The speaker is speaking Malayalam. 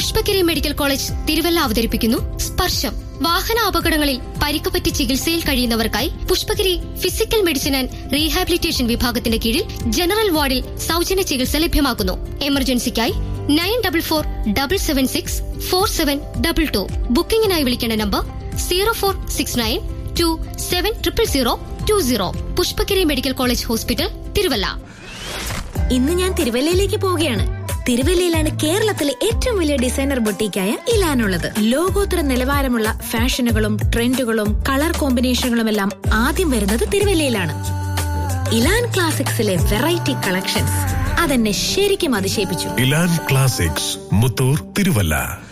പുഷ്പഗിരി മെഡിക്കൽ കോളേജ് തിരുവല്ല അവതരിപ്പിക്കുന്നു സ്പർശം വാഹന അപകടങ്ങളിൽ പരിക്കുപറ്റി ചികിത്സയിൽ കഴിയുന്നവർക്കായി Pushpagiri physical medicine and rehabilitation വിഭാഗത്തിന്റെ കീഴിൽ ജനറൽ വാർഡിൽ സൗജന്യ ചികിത്സ ലഭ്യമാക്കുന്നു എമർജൻസിക്കായി nine double four double seven six four seven double two ബുക്കിംഗിനായി വിളിക്കേണ്ട number zero four six nine two seven triple zero two zero Pushpagiri medical college hospital Thiruvalla ഇന്ന് ഞാൻ തിരുവല്ലയിലേക്ക് പോവുകയാണ് തിരുവല്ലയിലാണ് കേരളത്തിലെ ഏറ്റവും വലിയ ഡിസൈനർ ബൊട്ടീക്കായ ഇലാനുള്ളത് ലോകോത്തര നിലവാരമുള്ള ഫാഷനുകളും ട്രെൻഡുകളും കളർ കോമ്പിനേഷനുകളും എല്ലാം ആദ്യം വരുന്നത് തിരുവല്ലയിലാണ് ഇലാൻ ക്ലാസിക്സിലെ വെറൈറ്റി കളക്ഷൻസ് അതെന്നെ ശരിക്കും അതിശയിപ്പിച്ചു ഇലാൻ ക്ലാസിക്സ് മുത്തൂർ തിരുവല്ല